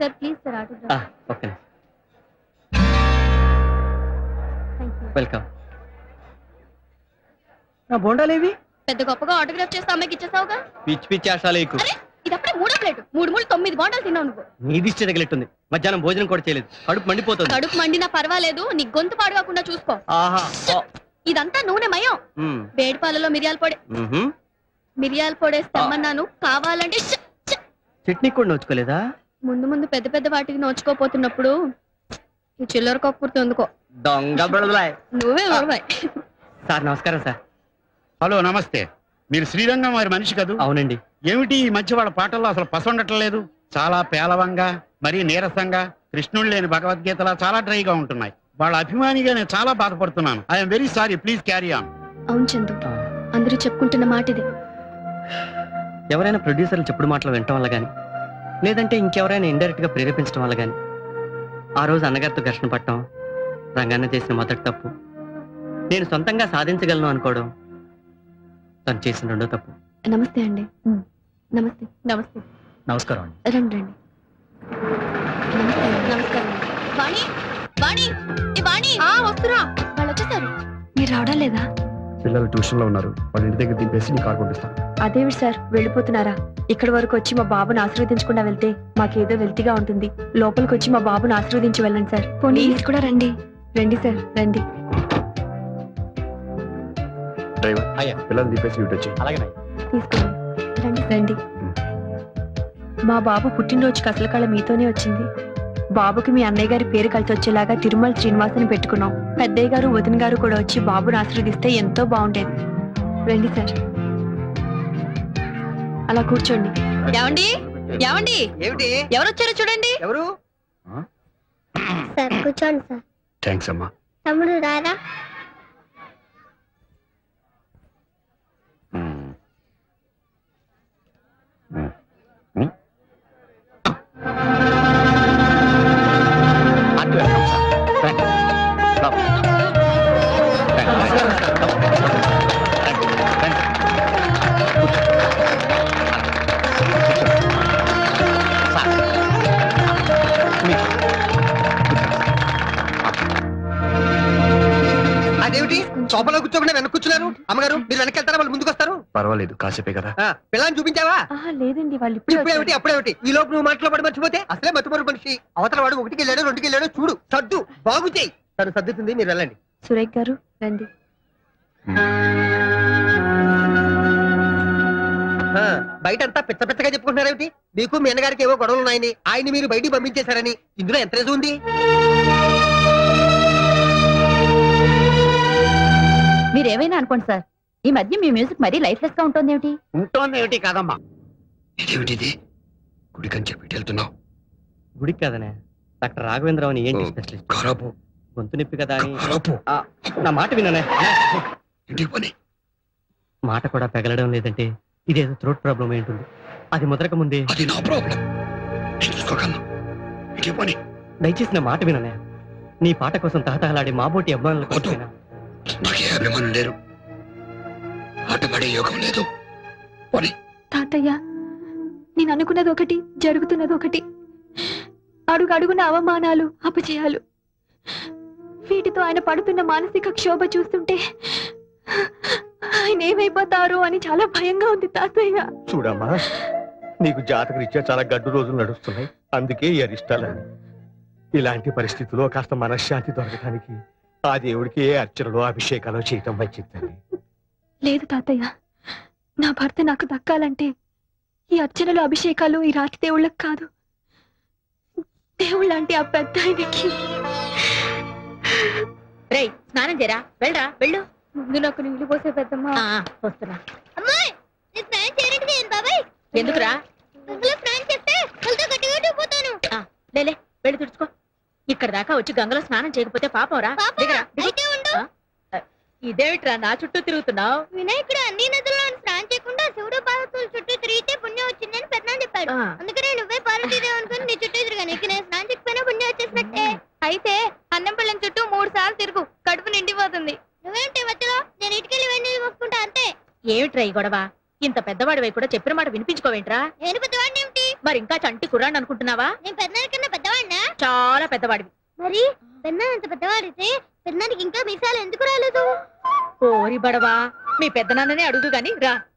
Sir please sir ah, autograph okay thank you welcome నా బోండాలేవి పెద్ద గొప్పగా ఆటోగ్రాఫ్ చేస్తే అమ్మాయికి ఇచ్చేసావుగా పిచ్చి పిచ్చి ఆశాలు ఎక్కువ అరే ఇది అప్పుడే మూడో ప్లేట్ మూడు మూడు తొమ్మిది బాండాలు తిన్నావు నువ్వు నీ దిష్టి తగిలిట్టుంది మధ్యాహ్నం భోజనం కూడా చేయలేదు కడుపు మండిపోతుంది కడుపు మండినా పర్వాలేదు నీ గొంతు పాడుకోకుండా చూసుకో ఆహా ఆ, ఇదంతా నూనె మయం ఉమ్, వేడి పాలలో మిరియాల పొడి మ్హూ. మిరియాల పొడేసి తెమ్మన్నాను కావాలంటే చ్చ, చ్చ. చట్నీ కూడా నోచుకోలేదా ముందు ముందు పెద్ద పెద్ద వాటికి నోచుకోపోతున్నప్పుడు ఈ చిల్లర కప్పుర్తి ఎందుకో దొంగ బుడదలాయ్. నువ్వే ఉడవాయి సార్ నమస్కారం సార్ హలో నమస్తే మీరు శ్రీరంగం వారి మనిషి కదూ అవునండి ఏమిటి ఈ మధ్య వాళ్ళ పాటల్లో అసలు పసండటం లేదు చాలా పేలవంగా మరీ నీరసంగా కృష్ణుడు లేని భగవద్గీతలా చాలా డ్రైగా ఉంటున్నాయి వాళ్ళ అభిమానిగా నేను చాలా బాధపడుతున్నాను I'm very sorry please carry on అవును చందు ఆ, అందరూ చెప్పుకుంటున్న మాట ఇదే ఎవరైనా ప్రొడ్యూసర్లు చెప్పుడు మాటలు వినటం వల్ల కానీ లేదంటే ఇంకెవరైనా ఇండైరెక్ట్ గా ప్రేరేపించడం వల్ల కానీ ఆ రోజు అన్నగారితో ఘర్షణ పట్టడం రంగన్న చేసిన మొదటి తప్పు నేను సొంతంగా సాధించగలను అనుకోవడం తను చేసిన రెండో తప్పు నమస్తే అండి నమస్తే నమస్తే నమస్కారం రండి రండి నమస్తే నమస్కారం వాణి వాణి ఏ వాణి వస్తురా వాళ్ళు వచ్చేసారు మీరు రావడం లేదా పిల్లలు ట్యూషన్ లో ఉన్నారు వాళ్ళ ఇంటి దగ్గర దింపేసి నీ కార్ పంపిస్తాను అదేమిటి సార్ వెళ్ళిపోతున్నారా ఇక్కడి వరకు వచ్చి మా బాబుని ఆశీర్వదించకుండా వెళ్తే మాకేదో వెల్తిగా ఉంటుంది లోపలికి వచ్చి మా బాబుని ఆశీర్వదించి వెళ్ళండి సార్ పోనీ Please. మీరు కూడా రండి రండి సార్ రండి డ్రైవర్ అయ్యా. పిల్లలు దింపేసి ఇటు వచ్చి అలాగే తీసుకోండి రండి రండి మా బాబు పుట్టినరోజుకి అసలు కళ మీతోనే వచ్చింది బాబుకి మీ అన్నయ్య గారి పేరు కలిసి వచ్చేలాగా తిరుమల శ్రీనివాసని పెట్టుకున్నాం పెద్దయ్య గారు వదిన గారు కూడా వచ్చి బాబుని ఆశీర్వదిస్తే ఎంతో బాగుండేది రండి సార్ అలా కూర్చోండి ఏమండి ఏమండి ఏమిటి ఎవరు వచ్చారో చూడండి ఎవరు సార్ కూర్చోండి సార్ థ్యాంక్స్ అమ్మా తమ్ముడు రారా అదేమిటి సోఫాలో కూర్చోకుండా వెనక కూర్చున్నారు అమ్మగారు మీరు వెనక్కి వెళ్తారా వాళ్ళు ముందుకు వస్తారు పర్వాలేదు కాసేపే కదా ఆ, పిల్లని చూపించావా ఆహా, లేదండి వాళ్ళు ఇప్పుడు ఇప్పుడే ఏమిటి అప్పుడేమిటి ఈ లోపు నువ్వు మాటలో పడి మర్చిపోతే అసలే మర్చిపోరు మనిషి అవతల వాడు ఒకటికి వెళ్ళాడు రెండుకి వెళ్ళాడు చూడు సర్దు బాగు చేయి తను సర్దుతుంది మీరు వెళ్ళండి సురేఖ్ గారు రండి ఆ, బయట అంతా పిచ్చ పిచ్చగా చెప్పుకుంటున్నారేమిటి మీకు మీ అన్నగారికి ఏవో గొడవలు ఉన్నాయని ఆయన మీరు బయటికి పంపించేశారని ఇందులో ఎంత నిజం ఉంది మీరేమైనా అనుకోండి సార్ ఈ మధ్య మీ మ్యూజిక్ మరీ లైఫ్లెస్ గా ఉంటుంది ఏమిటి ఉంటోంది ఏమిటి కాదమ్మా ఇదేమిటిది గుడికని చెప్పి వెళ్తున్నావు గుడికి కదనే డాక్టర్ రాఘవేంద్రరావు అని ఏంటి ఓ. స్పెషలిస్ట్ ఖరాబు గొంతు నొప్పి కదా అని ఖరాబు ఆ, నా మాట విననే ఇంటికి పని మాట కూడా పెగలడం లేదంటే ఇదేదో థ్రోట్ ప్రాబ్లం అయి ఉంటుంది అది ముద్రక ముందే అది నా ప్రాబ్లం నేను చూసుకోగలను ఇంటికి పని దయచేసి నా మాట విననే నీ పాట కోసం తహతహలాడే మాబోటి అభిమానుల కోసమైనా నాకే అభిమానం లేరు ఆట పడే యోగం లేదు పని తాతయ్య నేను అనుకున్నది ఒకటి జరుగుతున్నది ఒకటి అడుగు అడుగున అవమానాలు అపజయాలు వీటితో ఆయన పడుతున్న మానసిక క్షోభ చూస్తుంటే ఆయన ఏమైపోతారో అని చాలా భయంగా ఉంది తాతయ్య చూడమ్మా నీకు జాతక రీత్యా చాలా గడ్డు రోజులు నడుస్తున్నాయి అందుకే ఈ అరిష్టాలని ఇలాంటి పరిస్థితుల్లో కాస్త మనశ్శాంతి దొరకడానికి ఆ దేవుడికి ఏ అర్చనలో అభిషేకాలు చేయటం మంచిది తల్లి లేదు తాతయ్య నా భర్త నాకు దక్కాలంటే ఈ అర్చనలు అభిషేకాలు ఈ రాతి దేవుళ్ళకి కాదు దేవుళ్ళంటే ఆ పెద్ద ఆయనకి రేయ్ స్నానం చేయరా వెళ్ళరా వెళ్ళు ముందు నాకు నీళ్లు పోసే పెద్దమ్మ ఆ, ఆ, వస్తున్నా అమ్మాయి నేను స్నానం చేయడానికి నేను బాబాయ్ ఎందుకురా గంగలో స్నానం చేస్తే కలతో గట్టిగా ఊడిపోతాను లేలే వెళ్ళి తుడుచుకో ఇక్కడ దాకా వచ్చి గంగలో స్నానం చేయకపోతే పాపంరా పాప దిగరా, దిగు. అయితే ఉండు ఆ, ఇదేమిట్రా నా చుట్టూ తిరుగుతున్నావు వినాయకుడు అన్ని నదుల్లో స్నానం చేయకుండా శివుడు పార్వతుల చుట్టూ తిరిగితే పుణ్యం వచ్చిందని పెద్దనాన్న చెప్పాడు అందుకనే నువ్వే పార్వతీదేవి అనుకుని నీ చుట్టూ తిరిగాను ఇక నేను స్నానం చేయకపోయినా పుణ్యం వచ్చేసినట్టే అయితే అన్నం పళ్ళెం చుట్టూ మూడు సార్లు తిరుగు కడుపు నిండిపోతుంది నువ్వేంటి మధ్యలో నేను ఇటుకెళ్ళి వెండి పోసుకుంటా అంతే ఏమిట్రా ఈ గొడవ ఇంత పెద్దవాడివై కూడా చెప్పిన మాట వినిపించుకోవేంట్రా నేను పెద్దవాడిని ఏమిటి మరి ఇంకా చంటి కుర్రాన్ని అనుకుంటున్నావా నేను పెద్దనాన్న కన్నా పెద్దవాడినా చాలా పెద్దవాడివి మరి పెద్దనాన్న అంత పెద్దవాడితే పెద్దనానికి ఇంకా మీసాలు ఎందుకు రాలేదు ఓరి బడవా మీ పెద్దనాన్ననే అడుగు గాని రా